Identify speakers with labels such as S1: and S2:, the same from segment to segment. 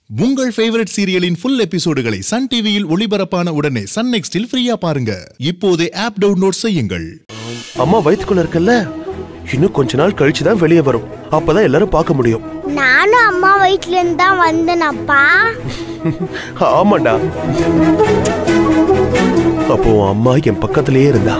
S1: உங்கள் ஃபேவரட் சீரியலின் ஃபுல் எபிசோடுகளை சன் டிவியில் ஒளிபரப்பான உடனே சன் நெக்ஸ்டில் ஃப்ரீயா பாருங்க இப்போதே ஆப் டவுன்லோட் செய்யுங்கள்
S2: அம்மா வயித்துக்குள்ள இருக்கல்ல இன்னும் கொஞ்ச நாள் கழிச்சு தான் வெளியே வரும் அப்பதான் எல்லாரும் பார்க்க முடியும்
S3: நானும் அம்மா வயிற்றுல இருந்து தான் வந்தேனப்பா
S2: ஆமாண்டா அப்போ உன் அம்மா என் பக்கத்திலேயே இருந்தா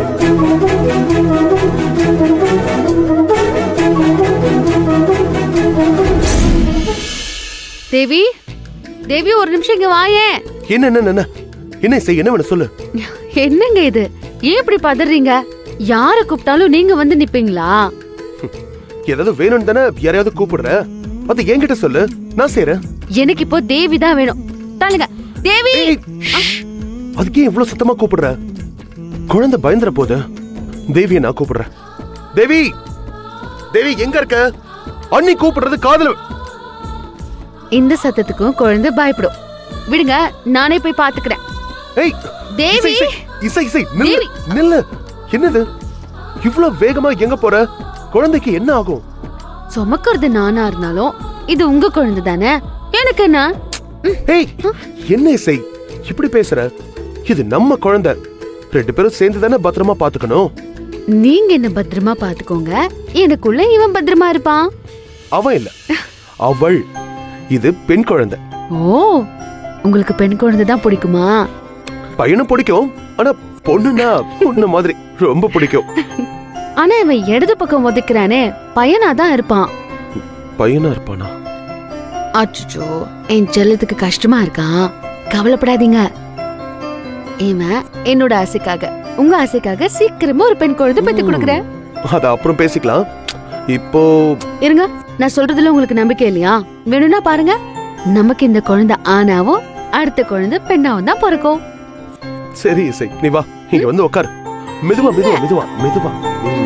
S4: தேவி தேவி ஒரு நிமிஷம் இங்க வாயேன்
S2: என்ன என்ன என்ன என்ன செய்ய என்ன வேணும் சொல்லு
S4: என்னங்க இது ஏன் இப்படி பதறீங்க யார கூப்பிட்டாலும் நீங்க வந்து நிப்பீங்களா
S2: ஏதாவது வேணும்னு தானே யாரையாவது கூப்பிடுற அது என்கிட்ட சொல்லு நான் செய்யறேன்
S4: எனக்கு இப்போ தேவி தான் வேணும் தாளுங்க தேவி
S2: ஏய், ஷ். அதுக்கே இவ்வளவு சத்தமா கூப்பிடுற குழந்தை பயந்துற போது தேவியை நான் கூப்பிடுறேன் தேவி தேவி எங்க இருக்க அண்ணி கூப்பிடுறது காதுல
S4: இந்த சத்தத்துக்கும் குழந்தை பயப்படும் விடுங்க நானே போய் பாத்துக்கிறேன்
S2: ஏய்
S4: தேவி!
S2: இசை, இசை இசை நில்லு
S4: தேவி!
S2: நில்லு என்னது இவ்வளவு வேகமா எங்க போற குழந்தைக்கு என்ன ஆகும்
S4: சுமக்கிறது நானா இருந்தாலும் இது உங்க குழந்தை தானே எனக்கு என்ன ம்,
S2: ஏய் என்ன இசை இப்படி பேசுற இது நம்ம குழந்தை ரெண்டு பேரும் சேர்ந்து தானே பத்திரமா பாத்துக்கணும்
S4: நீங்க என்ன பத்திரமா பாத்துக்கோங்க எனக்குள்ள இவன் பத்திரமா இருப்பான்
S2: அவன் இல்ல அவள் இது பெண் குழந்தை
S4: ஓ உங்களுக்கு பெண் குழந்தை தான் பிடிக்குமா
S2: பையனும் பிடிக்கும் ஆனா பொண்ணுனா பொண்ணு மாதிரி ரொம்ப பிடிக்கும்
S4: ஆனா இவன் இடது பக்கம் ஒதுக்குறானே பையனா தான் இருப்பான்
S2: பையனா இருப்பானா
S4: அச்சோ என் செல்லத்துக்கு கஷ்டமா இருக்கான் கவலைப்படாதீங்க இவன் என்னோட ஆசைக்காக உங்க ஆசைக்காக சீக்கிரமா ஒரு பெண் குழந்தை பெத்து கொடுக்குறேன்
S2: அத அப்புறம் பேசிக்கலாம் இப்போ
S4: இருங்க நான் சொல்றதுல உங்களுக்கு நம்பிக்கை இல்லையா வேணும்னா பாருங்க நமக்கு இந்த குழந்தை ஆனாவும் அடுத்த குழந்தை பெண்ணாவும் தான் பிறக்கும்
S2: சரி இசை நீ வா இங்க வந்து உட்கார் மெதுவா மெதுவா மெதுவா மெதுவா ம்.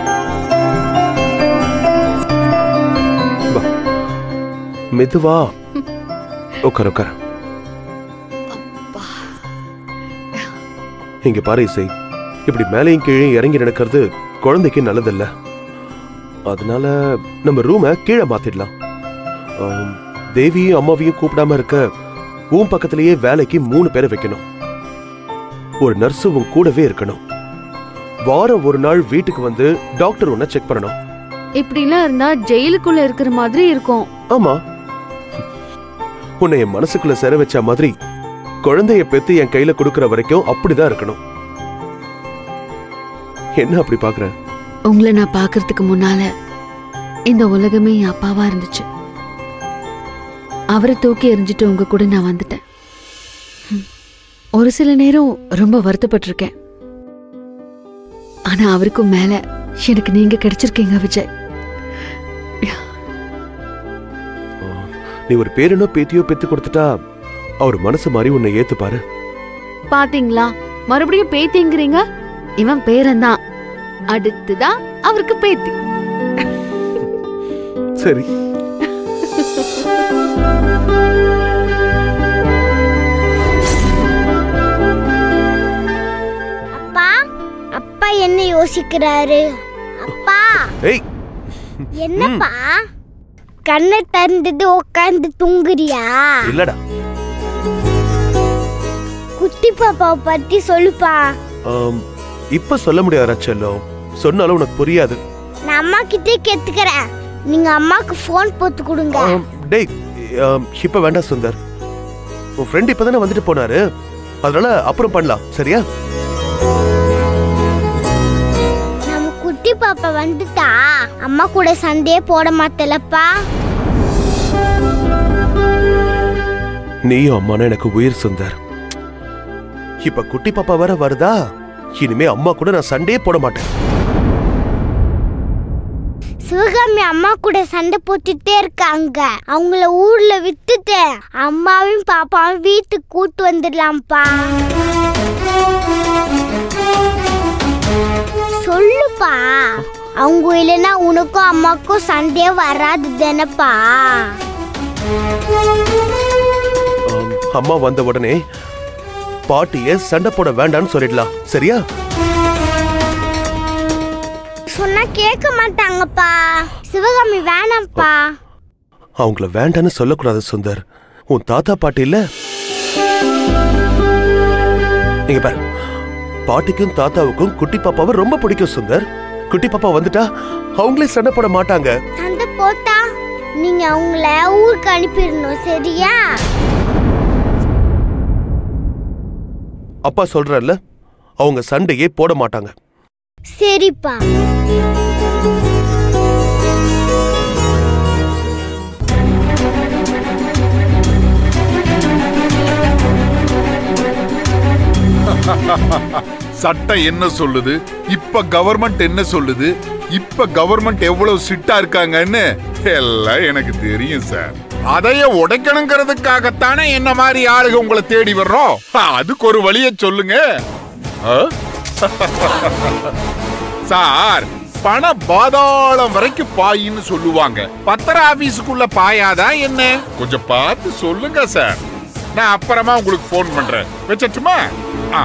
S2: வா. மெதுவா உட்கார் உட்கார் இங்க பாரு இசை இப்படி மேலையும் கீழே இறங்கி நடக்கிறது குழந்தைக்கு நல்லதில்ல அதனால நம்ம ரூமை கீழே மாத்திடலாம் ஆம், தேவியும் அம்மாவையும் கூப்பிடாம இருக்க உன் பக்கத்திலேயே வேலைக்கு மூணு பேரை வைக்கணும் ஒரு நர்ஸ் உன் கூடவே இருக்கணும் வாரம் ஒரு நாள் வீட்டுக்கு வந்து டாக்டர் உன்னை செக் பண்ணணும்
S4: இப்படிலாம் இருந்தா ஜெயிலுக்குள்ள இருக்கிற மாதிரி இருக்கும்
S2: ஆமா உன்னை என் மனசுக்குள்ள சிற வச்ச மாதிரி குழந்தைய பெத்து என் கையில கொடுக்கற வரைக்கும் அப்படிதான் இருக்கணும் என்ன அப்படி பாக்குற
S4: உங்களை நான் பார்க்கறதுக்கு முன்னால இந்த உலகமே என் அப்பாவா இருந்துச்சு அவரை தூக்கி எறிஞ்சிட்டு உங்க கூட நான் வந்துட்டேன் ஹம். ஒரு சில நேரம் ரொம்ப வருத்தப்பட்டிருக்கேன் ஆனா அவருக்கும் மேல எனக்கு நீங்க கிடைச்சிருக்கீங்க விஜய்
S2: நீ ஒரு பேரனோ பேத்தியோ பெத்து கொடுத்துட்டா அவர் மனசு மாதிரி உன்னை ஏத்துப்பாரு
S4: பாத்தீங்களா மறுபடியும் பேத்திங்கிறீங்க இவன் பேரன்தான் அடுத்துதான் அவருக்கு பேத்தி
S2: சரி
S3: அப்பா அப்பா என்ன யோசிக்கிறாரு அப்பா
S2: ஏய்
S3: என்னப்பா கண்ணை திறந்தது உட்காந்து தூங்குறியா
S2: இல்லடா
S3: குட்டி பாப்பாவை பத்தி சொல்லுப்பா
S2: ஆம், இப்ப சொல்ல முடியாதா செல்லம் சொன்னாலும் உனக்கு புரியாது
S3: நான் அம்மா கிட்டே கேத்துக்கிறேன் நீங்க அம்மாக்கு ஃபோன் போட்டு கொடுங்க
S2: ஆம், டேய் ஆம், இப்ப வேண்டாம் சுந்தர் உன் ஃப்ரெண்ட் இப்பதானே வந்துட்டு போனாரு அதனால அப்புறம் பண்ணலாம் சரியா
S3: நம்ம குட்டி பாப்பா வந்துட்டா அம்மா கூட சண்டையே போட மாட்டலப்பா
S2: நீயும் அம்மானா எனக்கு உயிர் சுந்தர் இப்ப குட்டி பாப்பா வேற வருதா இனிமே அம்மா கூட நான் சண்டையே போட மாட்டேன்
S3: சிவகாமி அம்மா கூட சண்டை போட்டுட்டே இருக்காங்க அவங்கள ஊர்ல விட்டுட்டு அம்மாவையும் பாப்பாவும் வீட்டுக்கு கூட்டு வந்துடலாம்ப்பா சொல்லுப்பா அவங்க இல்லைன்னா உனக்கும் அம்மாக்கும் சண்டையே வராது தானப்பா
S2: ஆம், அம்மா வந்த உடனே பாட்டிய சண்டை போட வேண்டாம்னு சொல்லிடலாம் சரியா
S3: சொன்னா கேட்க மாட்டாங்கப்பா சிவகாமி வேணாம்ப்பா
S2: அவங்கள வேண்டான்னு சொல்லக்கூடாது சுந்தர் உன் தாத்தா பாட்டி இல்ல இங்க பாரு பாட்டிக்கும் தாத்தாவுக்கும் குட்டி பாப்பாவை ரொம்ப பிடிக்கும் சுந்தர் குட்டி பாப்பா வந்துட்டா அவங்களே சண்டை போட மாட்டாங்க
S3: சண்டை போட்டா நீங்க அவங்கள ஊருக்கு அனுப்பிடணும் சரியா
S2: அப்பா சொல்றல்ல அவங்க சண்டையே போட மாட்டாங்க
S3: சரிப்பா
S5: சட்டம் என்ன சொல்லுது இப்ப கவர்மெண்ட் என்ன சொல்லுது இப்ப கவர்மெண்ட் எவ்வளவு ஸ்ட்ரிக்டா இருக்காங்கன்னு எல்லாம் எனக்கு தெரியும் சார் அதைய உடைக்கணுங்கிறதுக்காகத்தானே என்ன மாதிரி ஆளுங்க உங்களை தேடி வர்றோம் அதுக்கு ஒரு வழிய சொல்லுங்க ஆ? சார் பண பாதாளம் வரைக்கும் பாயின்னு சொல்லுவாங்க பத்திர ஆபீஸுக்குள்ள பாயாதா என்ன கொஞ்சம் பார்த்து சொல்லுங்க சார் நான் அப்புறமா உங்களுக்கு ஃபோன் பண்றேன் வச்சட்டுமா ஆ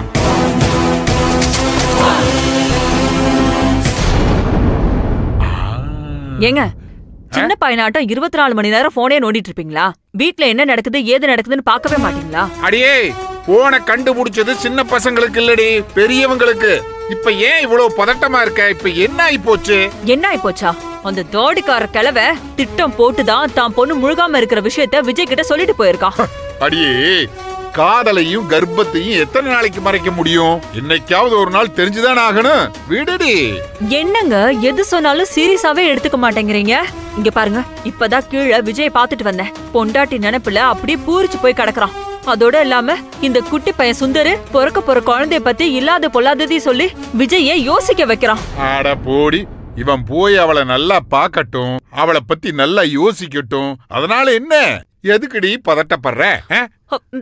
S6: ஏங்க சின்ன பையனாட்டம் இருபத்தி நாலு மணி நேரம் போனே நோண்டிட்டு இருப்பீங்களா வீட்ல என்ன நடக்குது ஏது நடக்குதுன்னு பார்க்கவே மாட்டீங்களா
S5: அடியே போனை கண்டுபிடிச்சது சின்ன பசங்களுக்கு இல்லடி பெரியவங்களுக்கு இப்ப ஏன் இவ்வளவு பதட்டமா இருக்க இப்ப என்ன ஆயி போச்சு
S6: என்ன ஆயிப்போச்சா அந்த தோடிக்கார கிழவ திட்டம் போட்டுதான் தான் பொண்ணு முழுகாம இருக்கிற விஷயத்த விஜய் கிட்ட சொல்லிட்டு போயிருக்கா
S5: அடியே காதலையும் கர்ப்பத்தையும் எத்தனை நாளைக்கு மறைக்க முடியும் என்னைக்காவது ஒரு நாள் தெரிஞ்சுதான் ஆகணும் விடுடி
S6: என்னங்க எது சொன்னாலும் சீரியஸாவே எடுத்துக்க மாட்டேங்கிறீங்க இங்க பாருங்க இப்பதான் கீழே விஜய் பாத்துட்டு வந்தேன் பொண்டாட்டி நினைப்புல அப்படியே பூரிச்சு போய் கிடக்குறான் அதோட இல்லாம இந்த குட்டி பையன் சுந்தரு பிறக்க போற குழந்தைய பத்தி இல்லாத பொல்லாததையும் சொல்லி விஜய யோசிக்க வைக்கிறான்
S5: ஆட போடி இவன் போய் அவளை நல்லா பார்க்கட்டும் அவளை பத்தி நல்லா யோசிக்கட்டும் அதனால என்ன எதுக்குடி பதட்டப்படுற ஆ?
S6: ஹ, ம்.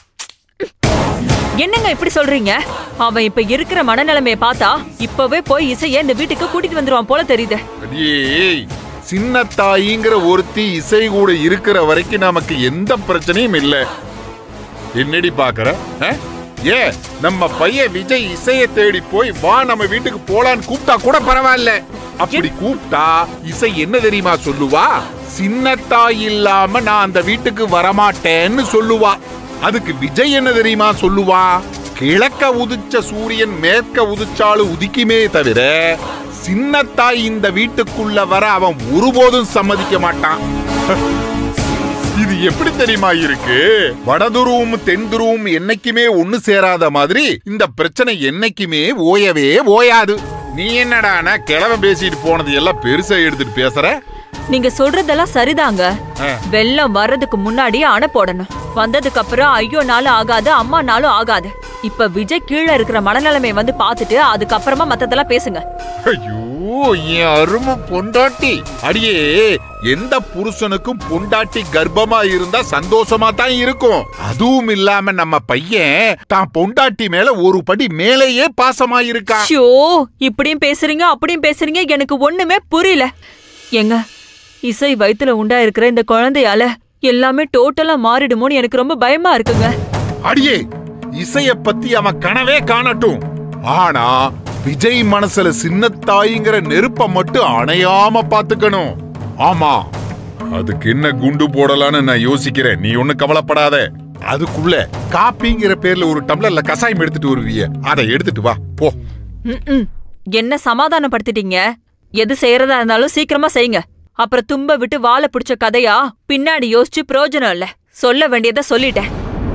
S6: என்னங்க இப்படி சொல்றீங்க அவன் இப்ப இருக்கிற மனநிலைமைய பார்த்தா இப்பவே போய் இசைய இந்த வீட்டுக்கு கூட்டிட்டு வந்துருவான் போல தெரியுது
S5: அடியே சின்ன தாயிங்கிற ஒருத்தி இசை கூட இருக்கிற வரைக்கும் நமக்கு எந்த பிரச்சனையும் இல்ல என்னடி பாக்குற ஆ? ஏ நம்ம பையன் விஜய் இசைய தேடி போய் வா நம்ம வீட்டுக்கு போலான்னு கூப்பிட்டா கூட பரவாயில்ல அப்படி கூப்பிட்டா இசை என்ன தெரியுமா சொல்லுவா சின்ன தாய் இல்லாம நான் அந்த வீட்டுக்கு வரமாட்டேன்னு சொல்லுவா அதுக்கு விஜய் என்ன தெரியுமா சொல்லுவா கிழக்க உதிச்ச சூரியன் மேற்க உதிச்சாலும் உதிக்குமே தவிர சின்னத்தாய் இந்த வீட்டுக்குள்ள வர அவன் ஒருபோதும் சம்மதிக்க மாட்டான் இது எப்படி தெரியுமா இருக்கு வடதுருவும் தென்துருவும் என்னைக்குமே ஒண்ணு சேராத மாதிரி இந்த பிரச்சனை என்னைக்குமே ஓயவே ஓயாது நீ என்னடானா கிழவன் பேசிட்டு போனது எல்லாம் பெருசா எடுத்துட்டு பேசுற
S6: நீங்க சொல்றதெல்லாம் சரிதாங்க
S5: ஆ.
S6: வெள்ளம் வர்றதுக்கு முன்னாடி அணை போடணும் வந்ததுக்கு அப்புறம் ஐயோ நாளும் ஆகாது அம்மா நாளும் ஆகாது இப்ப விஜய் கீழே இருக்கிற மனநிலைமை வந்து பார்த்துட்டு அதுக்கப்புறமா மத்ததெல்லாம் பேசுங்க
S5: ஐயோ என் அருமை பொண்டாட்டி அடியே எந்த புருஷனுக்கும் பொண்டாட்டி கர்ப்பமா இருந்தா சந்தோஷமா தான் இருக்கும் அதுவும் இல்லாம நம்ம பையன் தான் பொண்டாட்டி மேல ஒரு படி மேலேயே பாசமா இருக்கான்
S6: ஷோ இப்படியும் பேசுறீங்க அப்படியும் பேசுறீங்க எனக்கு ஒண்ணுமே புரியல ஏங்க இசை வயித்துல உண்டா இருக்கிற இந்த குழந்தையால எல்லாமே டோட்டலா மாறிடுமோன்னு எனக்கு ரொம்ப பயமா இருக்குங்க
S5: அடியே இசைய பத்தி அவன் கனவே காணட்டும் ஆனா விஜய் மனசுல சின்ன தாயிங்கிற நெருப்ப மட்டும் அணையாம பாத்துக்கணும் ஆமா அதுக்கு என்ன குண்டு போடலான்னு நான் யோசிக்கிறேன் நீ ஒண்ணு கவலைப்படாத அதுக்குள்ள காப்பிங்கிற பேர்ல ஒரு டம்ளர்ல கசாயம் எடுத்துட்டு வருவிய அதை எடுத்துட்டு வா போ
S6: ம்ம். என்ன சமாதானப்படுத்திட்டீங்க எது செய்யறதா இருந்தாலும் சீக்கிரமா செய்யுங்க அப்புறம் தும்ப விட்டு வாழை பிடிச்ச கதையா பின்னாடி யோசிச்சு பிரயோஜனம் இல்ல சொல்ல வேண்டியதை சொல்லிட்டேன்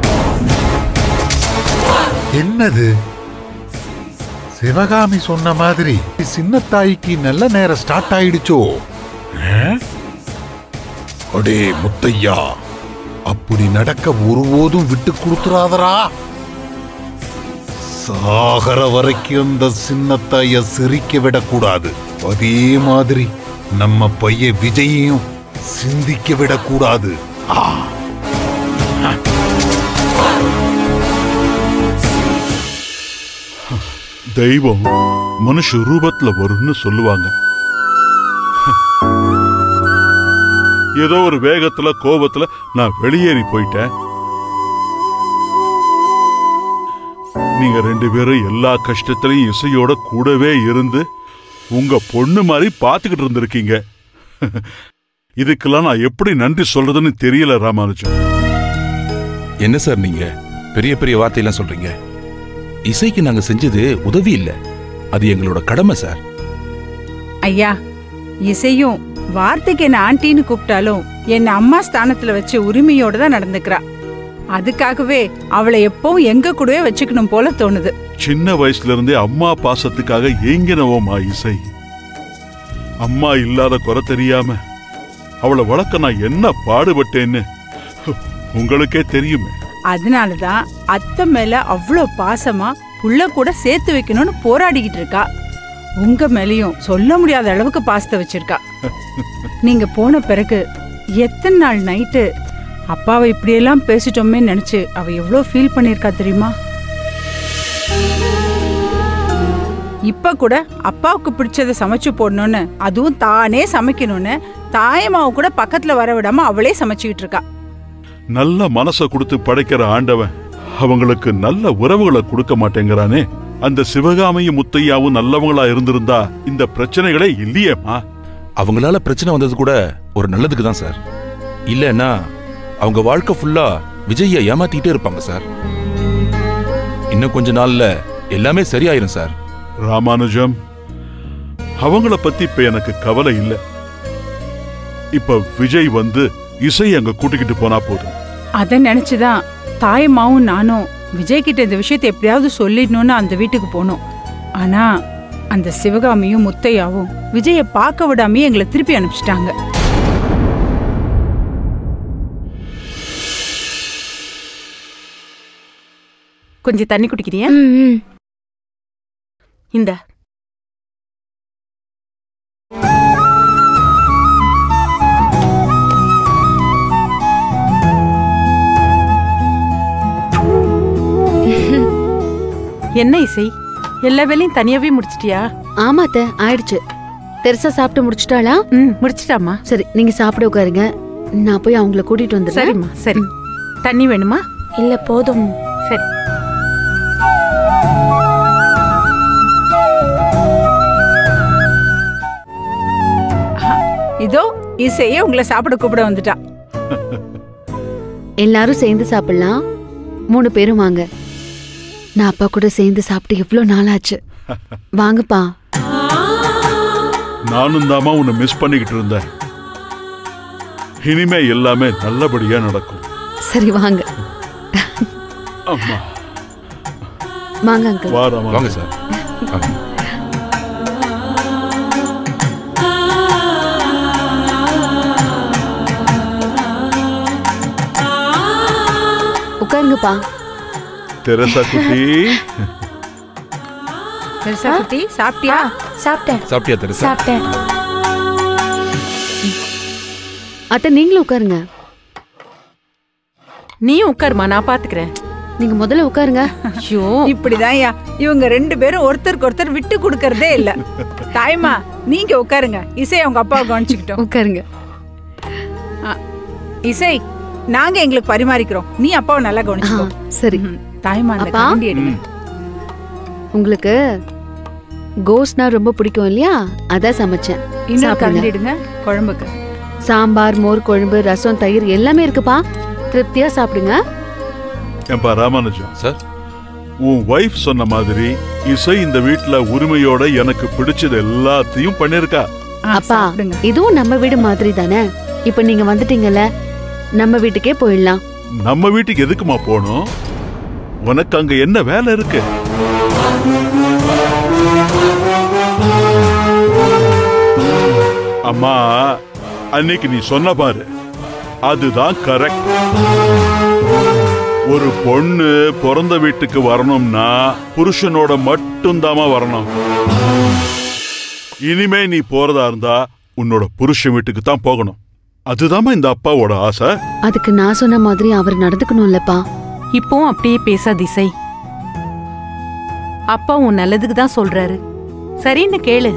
S5: என்னது சிவகாமி சொன்ன மாதிரி சின்ன தாய்க்கு நல்ல நேரம் ஸ்டார்ட் ஆயிடுச்சோ ஆ? அடே முத்தையா அப்படி நடக்க ஒருபோதும் விட்டு கொடுத்துறாதரா சாகர வரைக்கும் அந்த சின்னத்தாய சிரிக்க விடக்கூடாது அதே மாதிரி நம்ம பைய விஜயையும் சிந்திக்க விடக்கூடாது ஆ
S7: தெய்வம் மனுஷ ரூபத்துல வரும்னு சொல்லுவாங்க ஏதோ ஒரு வேகத்துல கோபத்துல நான் வெளியேறி போயிட்டேன் நீங்க ரெண்டு பேரும் எல்லா கஷ்டத்திலையும் இசையோட கூடவே இருந்து உங்க பொண்ணு மாதிரி பாத்துக்கிட்டு இருந்திருக்கீங்க இதுக்கெல்லாம் நான் எப்படி நன்றி சொல்றதுன்னு தெரியல ராமானுஜம்
S8: என்ன சார் நீங்க பெரிய பெரிய வார்த்தையெல்லாம் சொல்றீங்க இசைக்கு நாங்க செஞ்சது உதவி இல்ல அது எங்களோட கடமை சார்
S9: ஐயா இசையும் வார்த்தைக்கு என்ன ஆண்டின்னு கூப்பிட்டாலும் என்ன அம்மா ஸ்தானத்துல வச்சு உரிமையோட தான் நடந்துக்கிறா அதுக்காகவே அவளை எப்பவும் எங்க கூடவே வச்சுக்கணும் போல தோணுது
S7: சின்ன வயசுல இருந்தே அம்மா பாசத்துக்காக ஏங்கினவோமா இசை அம்மா இல்லாத குறை தெரியாம அவளை வளர்க்க நான் என்ன பாடுபட்டேன்னு உங்களுக்கே தெரியுமே
S9: அதனாலதான் அத்தை மேல அவ்வளோ பாசமா புள்ள கூட சேர்த்து வைக்கணும்னு போராடிக்கிட்டு இருக்கா உங்க மேலயும் சொல்ல முடியாத அளவுக்கு பாசத்தை வச்சிருக்கா நீங்க போன பிறகு எத்தனை நாள் நைட்டு அப்பாவை இப்படியெல்லாம் பேசிட்டோமே நினைச்சு அவ எவ்வளோ ஃபீல் பண்ணியிருக்கா தெரியுமா இப்ப கூட அப்பாவுக்கு பிடிச்சதை சமைச்சு போடணும்னு அதுவும் தானே சமைக்கணும்னு தாயம்மாவை கூட பக்கத்துல வர விடாம அவளே சமைச்சுக்கிட்டு இருக்கா
S7: நல்ல மனச கொடுத்து படைக்கிற ஆண்டவன் அவங்களுக்கு நல்ல உறவுகளை கொடுக்க மாட்டேங்கிறானே அந்த சிவகாமியும் முத்தையாவும் நல்லவங்களா இருந்திருந்தா இந்த பிரச்சனைகளே இல்லையேம்மா
S8: அவங்களால பிரச்சனை வந்தது கூட ஒரு நல்லதுக்கு தான் சார் இல்லைன்னா அவங்க வாழ்க்கை ஃபுல்லா விஜய ஏமாத்திட்டே இருப்பாங்க சார் இன்னும் கொஞ்ச நாள்ல எல்லாமே சரியாயிரும் சார்
S7: ராமானுஜம் அவங்கள பத்தி இப்ப எனக்கு கவலை இல்ல இப்ப விஜய் வந்து இசை அங்க கூட்டிக்கிட்டு போனா போதும்
S9: அதை நினைச்சுதான் தாயம்மாவும் நானும் விஜய் கிட்ட இந்த விஷயத்தை எப்படியாவது சொல்லிடணும்னு அந்த வீட்டுக்கு போனோம் ஆனா அந்த சிவகாமியும் முத்தையாவும் விஜய பார்க்க விடாமயே எங்களை திருப்பி அனுப்பிச்சிட்டாங்க கொஞ்சம் தண்ணி குடிக்கிறியா
S4: ம், ம்.
S9: இந்த என்ன இசை எல்லா வேலையும் தனியாவே முடிச்சிட்டியா
S4: ஆமா அத்தை ஆயிடுச்சு தெரசா சாப்பிட்டு முடிச்சிட்டாளா
S9: ம் முடிச்சிட்டாமா
S4: சரி நீங்க சாப்பிட உட்காருங்க நான் போய் அவங்கள கூட்டிட்டு வந்துடுறேன்
S9: சரிம்மா சரி தண்ணி வேணுமா
S3: இல்ல போதும்
S9: சரி ஆ, இதோ இசையே உங்களை சாப்பிட கூப்பிட வந்துட்டா
S4: எல்லாரும் சேர்ந்து சாப்பிடலாம் மூணு பேரும் வாங்க நான் அப்பா கூட சேர்ந்து சாப்பிட்டு எவ்வளவு நாள் ஆச்சு வாங்கப்பா
S7: நானும் தாமா உன்னை மிஸ் பண்ணிக்கிட்டு இருந்தேன் இனிமே எல்லாமே நல்லபடியா நடக்கும்
S4: சரி வாங்க
S7: அம்மா
S4: வாங்க அங்கிள்
S7: வா ராமா
S8: வாங்க சார் வாங்க.
S4: உட்காருங்கப்பா
S7: தெரசா குட்டி
S9: பெருசா குட்டி சாப்பிட்டியா
S3: சாப்பிட்டேன்
S8: சாப்பிட்டியா தெரசா
S3: சாப்பிட்டேன்
S4: அத்தை நீங்களும் உட்காருங்க
S9: நீயும் உட்காருமா நான் பாத்துக்கிறேன்
S4: நீங்க முதல்ல உட்காருங்க
S9: ஐயோ இப்படிதான் இவங்க ரெண்டு பேரும் ஒருத்தருக்கு ஒருத்தர் விட்டு கொடுக்கறதே இல்ல தாய்மா நீங்க உட்காருங்க இசை அவங்க அப்பாவை கவனிச்சுக்கிட்டோம்
S4: உட்காருங்க
S9: இசை நாங்க எங்களுக்கு பரிமாறிக்கிறோம் நீ அப்பாவை நல்லா
S4: ஆ,
S9: கவனிச்சுக்கோ
S4: சரி
S9: ம், தாய்மா அந்த
S4: அப்பா?
S9: கரண்டி எடுங்க
S4: உங்களுக்கு கோஸ்ட்னா ரொம்ப பிடிக்கும் இல்லையா அதான் சமைச்சேன்
S9: இன்னொரு
S4: சாப்பிடுங்க.
S9: கரண்டி எடுங்க குழம்புக்கு
S4: சாம்பார் மோர் குழம்பு ரசம் தயிர் எல்லாமே இருக்குப்பா திருப்தியா சாப்பிடுங்க
S7: ஏன்பா ராமானுஜம்
S8: சார்
S7: உன் வைஃப் சொன்ன மாதிரி இசை இந்த வீட்ல உரிமையோட எனக்கு பிடிச்சது எல்லாத்தையும் பண்ணிருக்கா
S9: ஆ,
S4: அப்பா
S9: சாப்பிடுங்க
S4: இதுவும் நம்ம வீடு மாதிரி தானே இப்ப நீங்க வந்துட்டீங்கல்ல நம்ம வீட்டுக்கே போயிடலாம்
S7: நம்ம வீட்டுக்கு எதுக்குமா போகணும் உனக்கு அங்க என்ன வேலை இருக்கு அம்மா அன்னைக்கு நீ சொன்ன பாரு அதுதான் கரெக்ட் ஒரு பொண்ணு பிறந்த வீட்டுக்கு வரணும்னா புருஷனோட மட்டும்தாம்மா வரணும் இனிமே நீ போறதா இருந்தா உன்னோட புருஷன் வீட்டுக்கு தான் போகணும் அதுதாம்மா இந்த அப்பாவோட ஆசை
S4: அதுக்கு நான் சொன்ன மாதிரி அவர் நடந்துக்கணும்லப்பா
S10: இப்பவும் அப்படியே பேசாத இசை அப்பா உன் நல்லதுக்கு தான் சொல்றாரு சரின்னு கேளு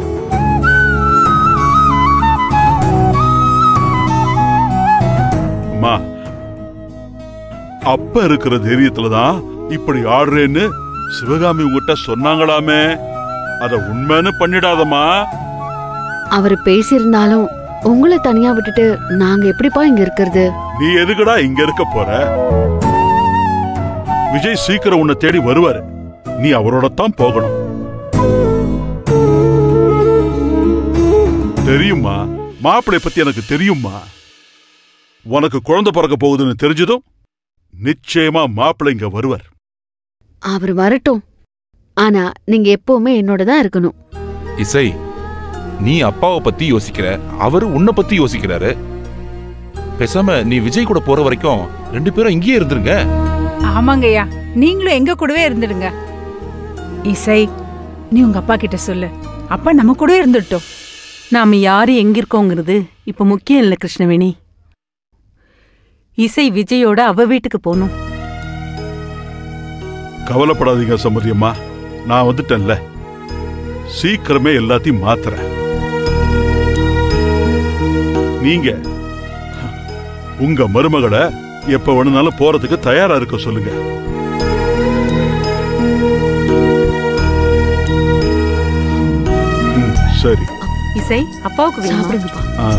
S7: அம்மா அப்ப இருக்கிற தைரியத்துல தான் இப்படி ஆடுறேன்னு சிவகாமி உங்ககிட்ட சொன்னாங்களாமே அத உண்மைன்னு பண்ணிடாதம்மா
S4: அவர் பேசியிருந்தாலும் உங்களை தனியா விட்டுட்டு நாங்க எப்படிப்பா இங்க இருக்கிறது
S7: நீ எதுக்குடா இங்க இருக்க போற விஜய் சீக்கிரம் உன்னை தேடி வருவாரு நீ அவரோட தான் போகணும் தெரியுமா மாப்பிளை பத்தி எனக்கு தெரியுமா உனக்கு குழந்தை பிறக்க போகுதுன்னு தெரிஞ்சதும் நிச்சயமா மாப்பிள்ளை இங்க வருவார்
S4: அவர் வரட்டும் ஆனா நீங்க எப்பவுமே என்னோட தான் இருக்கணும்
S8: இசை நீ அப்பாவை பத்தி யோசிக்கிற அவரு உன்னை பத்தி யோசிக்கிறாரு பேசாம நீ விஜய் கூட போற வரைக்கும் ரெண்டு பேரும் இங்கேயே இருந்துருங்க
S9: ஆமாங்கய்யா நீங்களும் எங்க கூடவே இருந்துடுங்க இசை நீ உங்க அப்பா கிட்ட சொல்லு அப்பா நம்ம கூடவே இருந்துட்டோம்
S10: நாம யாரு எங்க இருக்கோங்கிறது இப்ப முக்கியம் இல்ல கிருஷ்ணவேணி இசை விஜயோட அவ வீட்டுக்கு போகணும்
S7: கவலைப்படாதீங்க சம்மதியம்மா நான் வந்துட்டேன்ல சீக்கிரமே எல்லாத்தையும் மாத்துறேன் நீங்க உங்க மருமகளை எப்ப வேணும்னாலும் போறதுக்கு தயாரா இருக்க சொல்லுங்க ம், சரி
S10: இசை அப்பாவுக்கு வேணுமா?
S4: சாப்பிடுங்கப்பா
S7: ஆ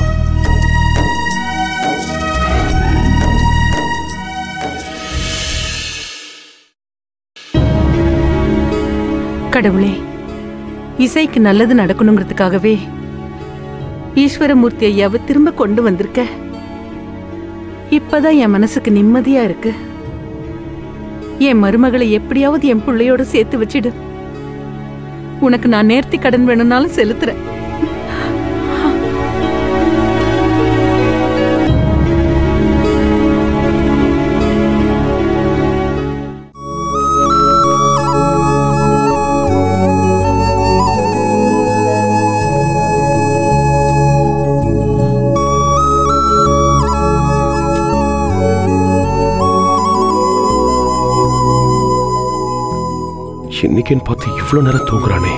S10: கடவுளே இசைக்கு நல்லது நடக்கணுங்கிறதுக்காகவே ஈஸ்வரமூர்த்தி ஐயாவை திரும்ப கொண்டு வந்திருக்க இப்பதான் என் மனசுக்கு நிம்மதியா இருக்கு என் மருமகளை எப்படியாவது என் பிள்ளையோட சேர்த்து வச்சிடு உனக்கு நான் நேர்த்தி கடன் வேணும்னாலும் செலுத்துறேன்
S2: இன்னைக்குன்னு பார்த்து இவ்வளவு நேரம் தூங்குறானே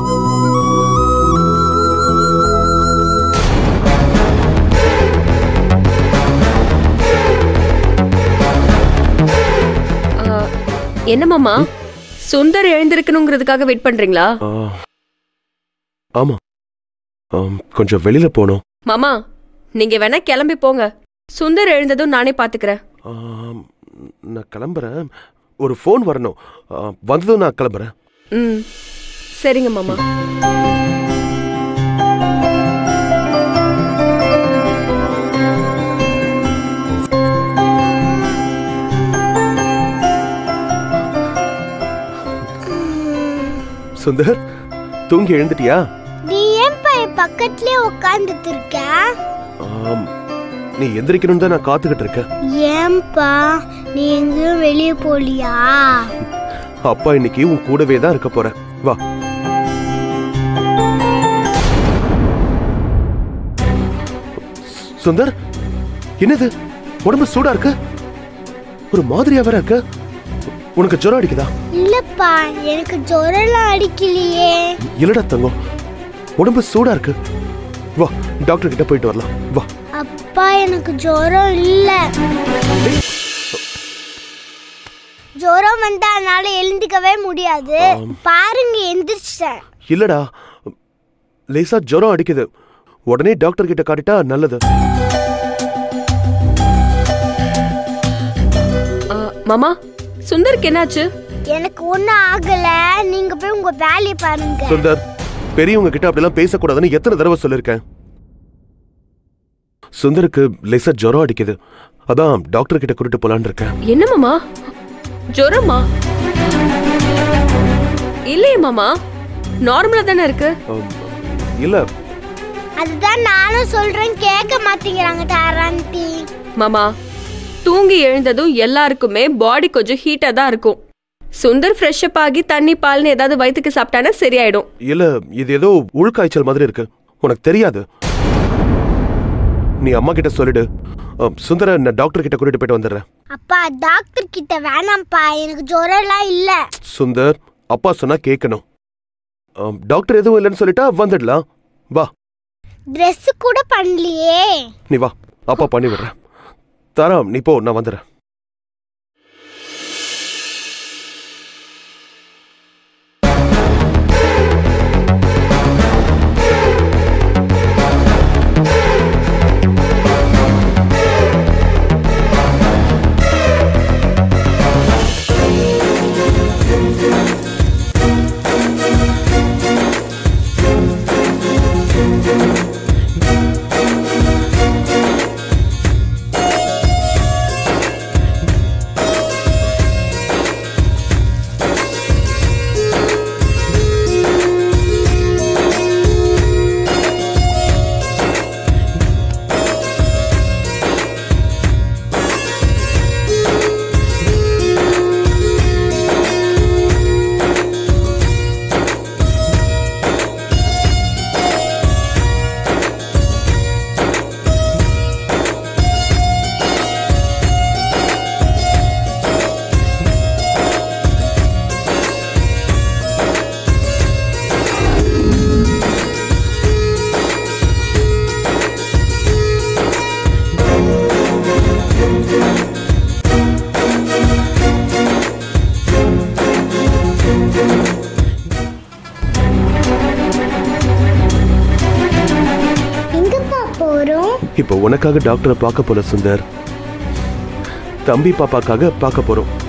S11: என்ன மாமா சுந்தர் எழுந்திருக்கணுங்கிறதுக்காக வெயிட் பண்றீங்களா
S2: ஆ, ஆமா ஆம், கொஞ்சம் வெளியில போகணும்
S11: மாமா நீங்க வேணா கிளம்பி போங்க சுந்தர் எழுந்ததும் நானே பாத்துக்கிறேன்
S2: ஆம், நான் கிளம்புறேன் ஒரு ஃபோன் வரணும் ஆ, வந்ததும் நான் கிளம்புறேன்
S11: ம் சரிங்க மாமா
S2: சுந்தர் தூங்கி எழுந்துட்டியா
S3: நீ ஏன்பா என் பக்கத்துலயே உட்காந்துட்டு இருக்க
S2: ஆம், நீ எந்திரிக்கணும்னு தான் நான் காத்துக்கிட்டு இருக்கேன்
S3: ஏன்பா நீ எங்கேயும் வெளியே போலியா
S2: அப்பா இன்னைக்கு உன் கூடவே தான் இருக்க போறேன் வா சுந்தர் என்னது உடம்பு சூடா இருக்கு ஒரு மாதிரியா வேற இருக்கு உனக்கு ஜுரம் அடிக்குதா
S3: இல்லப்பா எனக்கு ஜுரம்லாம் அடிக்கலையே
S2: இல்லடா தங்கம் உடம்பு சூடா இருக்கு வா டாக்டர் கிட்ட போயிட்டு வரலாம் வா
S3: அப்பா எனக்கு ஜுரம் இல்ல ஜுரம் வந்தா என்னால எழுந்துக்கவே முடியாது பாருங்க எந்திரிச்சிட்டேன்
S2: இல்லடா லேசா ஜுரம் அடிக்குது உடனே டாக்டர் கிட்ட காட்டிட்டா நல்லது
S11: ஆ, மாமா சுந்தருக்கு என்னாச்சு
S3: எனக்கு ஒண்ணும் ஆகல நீங்க போய் உங்க வேலையை பாருங்க
S2: சுந்தர் பெரியவங்க கிட்ட அப்படிலாம் பேசக்கூடாதுன்னு எத்தனை தடவை சொல்லிருக்கேன் சுந்தருக்கு லேசா ஜுரம் அடிக்குது அதான் டாக்டர் கிட்ட கூட்டிட்டு போலான்னு இருக்கேன்
S11: என்ன மாமா ஜுரமா இல்லையே மாமா நார்மலா தானே இருக்கு
S2: ஆம், இல்ல
S3: அதுதான் நானும் சொல்றேன் கேட்க மாட்டேங்கிறாங்க தாராண்டி
S11: மாமா தூங்கி எழுந்ததும் எல்லாருக்குமே பாடி கொஞ்சம் ஹீட்டா தான் இருக்கும் சுந்தர் ஃப்ரெஷ் அப் ஆகி தண்ணி பால்னு ஏதாவது வயித்துக்கு சாப்பிட்டானா சரியாயிடும்
S2: இல்ல இது ஏதோ உள்காய்ச்சல் மாதிரி இருக்கு உனக்கு தெரியாது நீ அம்மா கிட்ட சொல்லிடு ஆம், சுந்தர நான் டாக்டர் கிட்ட கூட்டிட்டு போயிட்டு வந்துடுறேன்
S3: அப்பா டாக்டர் கிட்ட வேணாம்ப்பா எனக்கு ஜுரம்லாம் இல்ல
S2: சுந்தர் அப்பா சொன்னா கேட்கணும் ஆம், டாக்டர் எதுவும் இல்லைன்னு சொல்லிட்டா வந்துடலாம் வா
S3: Dress கூட பண்ணலையே
S2: நீ வா அப்பா பண்ணி விடுறேன் தாரா நீ போ நான் வந்துடுறேன் இப்போ உனக்காக டாக்டரை பார்க்க போல சுந்தர் தம்பி பாப்பாக்காக பார்க்க போறோம்